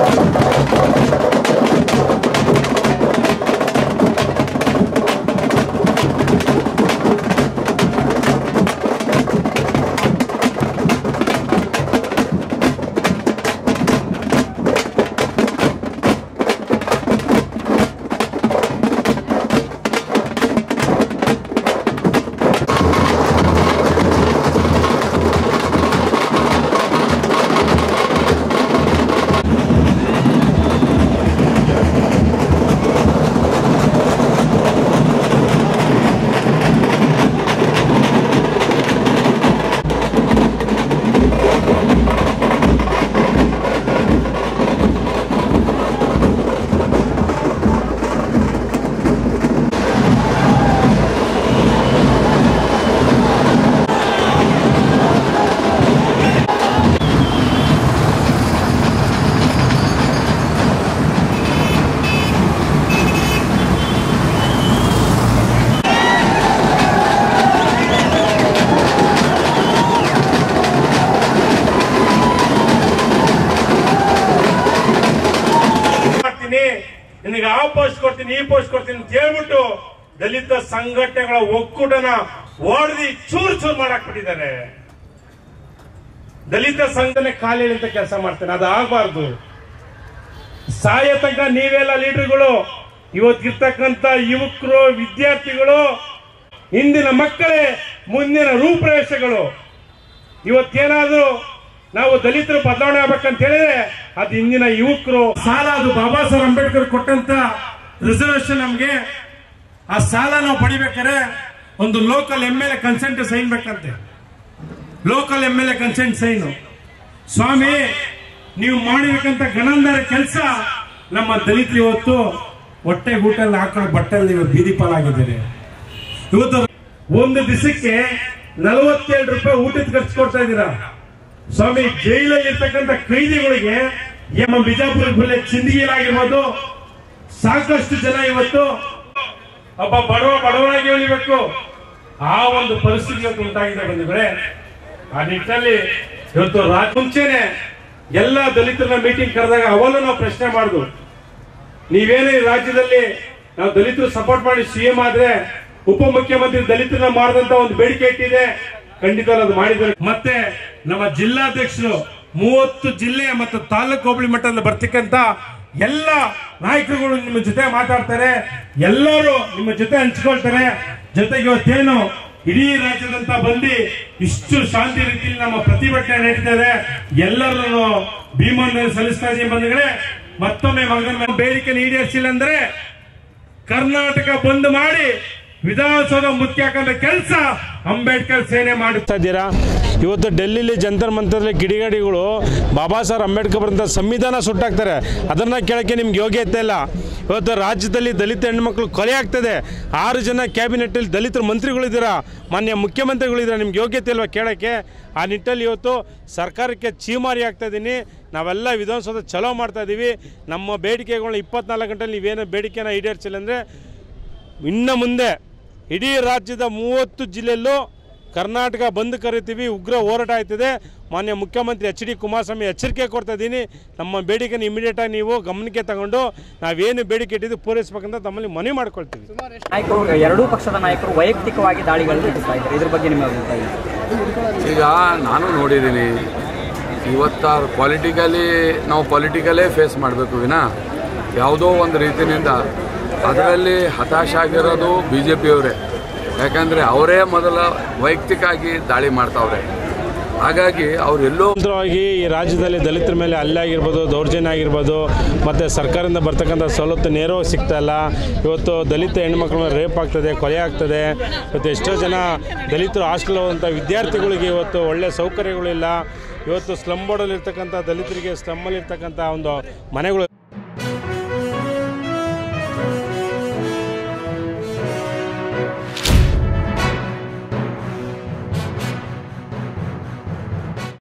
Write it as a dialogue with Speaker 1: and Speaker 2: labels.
Speaker 1: ಮಾಡ್ತೀನಿ ನಿನಗೆ ಆ ಪೋಸ್ಟ್ ಕೊಡ್ತೀನಿ ಈ ಪೋಸ್ಟ್ ಕೊಡ್ತೀನಿ ಅಂತ ಹೇಳ್ಬಿಟ್ಟು ದಲಿತ ಸಂಘಟನೆಗಳ ಒಕ್ಕೂಟನ ಓಡ್ದಿ ಚೂರ್ ಚೂರ್ ಮಾಡಾಕ್ಬಿಟ್ಟಿದ್ದಾರೆ ದಲಿತ ಸಂಘಟನೆ ಖಾಲಿ ಅಂತ ಕೆಲಸ ಮಾಡ್ತಾನೆ ಅದು ಆಗಬಾರ್ದು ಸಾಯ ತನಕ ನೀವೆಲ್ಲ ಲೀಡರ್ಗಳು ಇವತ್ತಿರ್ತಕ್ಕಂಥ ಯುವಕರು ವಿದ್ಯಾರ್ಥಿಗಳು ಇಂದಿನ ಮಕ್ಕಳೇ ಮುಂದಿನ ರೂಪುರೇಷೆಗಳು ಇವತ್ತೇನಾದ್ರೂ ನಾವು ದಲಿತರು ಬದಲಾವಣೆ ಆಗ್ಬೇಕಂತ ಹೇಳಿದ್ರೆ ಅದು ಇಂದಿನ ಯುವಕರು ಸಾಲ ಅದು ಬಾಬಾ ಸಾಹೇಬ್ ಅಂಬೇಡ್ಕರ್ ಕೊಟ್ಟಂತ ರಿಸರ್ವೇಶನ್ ನಮ್ಗೆ ಆ ಸಾಲ ನಾವು ಪಡಿಬೇಕಾದ್ರೆ ಒಂದು local M L A consent sign ಬೇಕಂತೆ local M L A consent sign ಸ್ವಾಮಿ ನೀವು ಮಾಡಿರ್ಬೇಕಂತ ಗಣಂದರ ಕೆಲಸ ನಮ್ಮ ದಲಿತರು ಇವತ್ತು ಹೊಟ್ಟೆ ಗೂಟಲ್ಲಿ ಹಾಕೊಳ್ಳೋ ಬಟ್ಟೆಲ್ಲಿ ಇವತ್ತು ಬೀದಿ ಪಾಲಾಗಿದ್ದಾರೆ ಇವತ್ತು ಒಂದು ದಿವಸಕ್ಕೆ ನಲವತ್ತೇಳು ರೂಪಾಯಿ ಊಟದ ಖರ್ಚು ಕೊಡ್ತಾ ಇದ್ದೀರಾ ಸ್ವಾಮಿ ಜೈಲಲ್ಲಿ ಇರ್ತಕ್ಕಂಥ ಕೈದಿಗಳಿಗೆ ನಮ್ಮ ಬಿಜಾಪುರ ಜಿಲ್ಲೆ ಚಿಂದಗಿಲಾಗಿರ್ಬೋದು ಸಾಕಷ್ಟು ಜನ ಇವತ್ತು ಒಬ್ಬ ಬಡವ ಬಡವನಾಗಿ ಉಳಿಬೇಕು ಆ ಒಂದು ಪರಿಸ್ಥಿತಿ ಇವತ್ತು ಉಂಟಾಗಿದೆ ಬಂದಿದ್ರೆ ಆ ನಿಟ್ಟಿನಲ್ಲಿ ಇವತ್ತು ರಾಜ ಮುಂಚೆನೆ ಎಲ್ಲ ದಲಿತರನ್ನ ಮೀಟಿಂಗ್ ಕರೆದಾಗ ಅವನು ನಾವು ಪ್ರಶ್ನೆ ಮಾಡುದು ನೀವೇನೇ ಈ ರಾಜ್ಯದಲ್ಲಿ ನಾವು ದಲಿತರು ಸಪೋರ್ಟ್ ಮಾಡಿ ಸಿಎಂ ಆದ್ರೆ ಉಪಮುಖ್ಯಮಂತ್ರಿ ದಲಿತರನ್ನ ಮಾಡದಂತ ಒಂದು ಬೇಡಿಕೆ ಇಟ್ಟಿದೆ ಖಂಡಿತ ಅದು ಮಾಡಿದ್ದಾರೆ ಮತ್ತೆ ನಮ್ಮ ಜಿಲ್ಲಾಧ್ಯಕ್ಷರು ಮೂವತ್ತು ಜಿಲ್ಲೆ ಮತ್ತು ತಾಲೂಕು ಹೋಬಳಿ ಮಟ್ಟದಲ್ಲಿ ಬರ್ತಕ್ಕಂತ ಎಲ್ಲ ನಾಯಕರುಗಳು ನಿಮ್ಮ ಜೊತೆ ಮಾತಾಡ್ತಾರೆ ಎಲ್ಲರೂ ನಿಮ್ಮ ಜೊತೆ ಹಂಚ್ಕೊಳ್ತಾರೆ ಜೊತೆಗೆ ಇವತ್ತೇನು ಇಡೀ ರಾಜ್ಯದಂತ ಬಂದು ಇಷ್ಟು ಶಾಂತಿ ರೀತಿಯಲ್ಲಿ ನಮ್ಮ ಪ್ರತಿಭಟನೆ ನಡೀತಾ ಇದೆ ಎಲ್ಲರನ್ನು ಭೀಮನ್ನು ಸಲ್ಲಿಸ್ತಾ ಇದೀವಿ ಬಂಧುಗಳೇ ಮತ್ತೊಮ್ಮೆ ಮಗನ ಬೇಡಿಕೆ ಈಡೇರಿಸಿಲ್ಲ ಅಂದ್ರೆ ಕರ್ನಾಟಕ ಬಂದ್ ಮಾಡಿ ವಿಧಾನಸೌಧ ಮುಖ್ಯ ಹಾಕಂತ ಕೆಲಸ ಅಂಬೇಡ್ಕರ್ ಸೇನೆ ಮಾಡಿ
Speaker 2: ಮಾಡ್ತಾ ಇದ್ದೀರಾ ಇವತ್ತು ಡೆಲ್ಲಿಲಿ ಜಂತರ್ ಮಂತರಲ್ಲಿ ಕಿಡಿಗೇಡಿಗಳು ಬಾಬಾ ಸಾಹೇಬ್ ಅಂಬೇಡ್ಕರ್ ಬರೆದ ಸಂವಿಧಾನ ಸುಟ್ಟಾಕ್ತಾರೆ ಅದನ್ನು ಕೇಳೋಕ್ಕೆ ನಿಮ್ಗೆ ಯೋಗ್ಯತೆ ಇಲ್ಲ ಇವತ್ತು ರಾಜ್ಯದಲ್ಲಿ ದಲಿತ ಹೆಣ್ಮಕ್ಳು ಕೊಲೆ ಆಗ್ತದೆ ಆರು ಜನ ಕ್ಯಾಬಿನೆಟ್ಟಲ್ಲಿ ದಲಿತರ ಮಂತ್ರಿಗಳಿದ್ದೀರಾ ಮಾನ್ಯ ಮುಖ್ಯಮಂತ್ರಿಗಳಿದ್ದೀರಾ ನಿಮ್ಗೆ ಯೋಗ್ಯತೆ ಇಲ್ವಾ ಕೇಳೋಕ್ಕೆ ಆ ನಿಟ್ಟಲ್ಲಿ ಇವತ್ತು ಸರ್ಕಾರಕ್ಕೆ ಚೀಮಾರಿ ಆಗ್ತಾ ಇದ್ದೀನಿ ನಾವೆಲ್ಲ ವಿಧಾನಸೌಧ ಚಲೋ ಮಾಡ್ತಾ ಇದ್ದೀವಿ ನಮ್ಮ ಬೇಡಿಕೆಗಳನ್ನ ಇಪ್ಪತ್ನಾಲ್ಕು ಗಂಟೆಲಿ ನೀವೇನು ಬೇಡಿಕೆನ ಈಡೇರಿಸಿಲ್ಲ ಅಂದರೆ ಇನ್ನು ಮುಂದೆ ಇಡೀ ರಾಜ್ಯದ ಮೂವತ್ತು ಜಿಲ್ಲೆಯಲ್ಲೂ ಕರ್ನಾಟಕ ಬಂದ್ ಕರಿತೀವಿ ಉಗ್ರ ಹೋರಾಟ ಆಯ್ತದೆ ಮಾನ್ಯ ಮುಖ್ಯಮಂತ್ರಿ ಎಚ್ ಡಿ ಕುಮಾರಸ್ವಾಮಿ ಎಚ್ಚರಿಕೆ ಕೊಡ್ತಾ ಇದ್ದೀನಿ ನಮ್ಮ ಬೇಡಿಕೆನ ಇಮಿಡಿಯೇಟಾಗಿ ನೀವು ಗಮನಕ್ಕೆ ತಗೊಂಡು ನಾವೇನು ಬೇಡಿಕೆ ಇಟ್ಟಿದ್ದು ಪೂರೈಸ್ಬೇಕಂತ ತಮ್ಮಲ್ಲಿ ಮನವಿ ಮಾಡ್ಕೊಳ್ತೀವಿ
Speaker 3: ನಾಯಕರು ಎರಡೂ ಪಕ್ಷದ ನಾಯಕರು ವೈಯಕ್ತಿಕವಾಗಿ ದಾಳಿಗಳನ್ನು ನಡೆಸ್ತಾ ಇದ್ದಾರೆ ಇದ್ರ ಬಗ್ಗೆ ನಿಮ್ಮ ಅಭಿಪ್ರಾಯ
Speaker 4: ಈಗ ನಾನು ನೋಡಿದ್ದೀನಿ ಇವತ್ತ ಪೊಲಿಟಿಕಲಿ ನಾವು ಪೊಲಿಟಿಕಲೇ ಫೇಸ್ ಮಾಡಬೇಕು ವಿನ ಯಾವುದೋ ಒಂದು ರೀತಿಯಿಂದ ಅದರಲ್ಲಿ ಹತಾಶ ಆಗಿರೋದು ಬಿ ಜೆ ಪಿಯವರೇ ಯಾಕಂದರೆ ಅವರೇ ಮೊದಲ ವೈಯಕ್ತಿಕವಾಗಿ ದಾಳಿ ಮಾಡ್ತಾವ್ರೆ ಹಾಗಾಗಿ ಅವರೆಲ್ಲೋ
Speaker 2: ಸ್ವತಂತ್ರವಾಗಿ ಈ ರಾಜ್ಯದಲ್ಲಿ ದಲಿತರ ಮೇಲೆ ಹಲ್ಲೆ ಆಗಿರ್ಬೋದು ದೌರ್ಜನ್ಯ ಆಗಿರ್ಬೋದು ಮತ್ತು ಸರ್ಕಾರದಿಂದ ಬರ್ತಕ್ಕಂಥ ಸವಲತ್ತು ನೇರವಾಗಿ ಸಿಗ್ತಾ ಇಲ್ಲ ಇವತ್ತು ದಲಿತ ಹೆಣ್ಮಕ್ಳನ್ನ ರೇಪ್ ಆಗ್ತದೆ ಕೊಲೆ ಆಗ್ತದೆ ಇವತ್ತು ಎಷ್ಟೋ ಜನ ದಲಿತರು ಹಾಸ್ಟೆಲ್ ಹೋದಂಥ ವಿದ್ಯಾರ್ಥಿಗಳಿಗೆ ಇವತ್ತು ಒಳ್ಳೆಯ ಸೌಕರ್ಯಗಳಿಲ್ಲ ಇವತ್ತು ಸ್ಲಮ್ ಬೋರ್ಡಲ್ಲಿ ಇರ್ತಕ್ಕಂಥ ದಲಿತರಿಗೆ ಸ್ಲಮ್ಮಲ್ಲಿ ಇರ್ತಕ್ಕಂಥ ಒಂದು ಮನೆಗಳು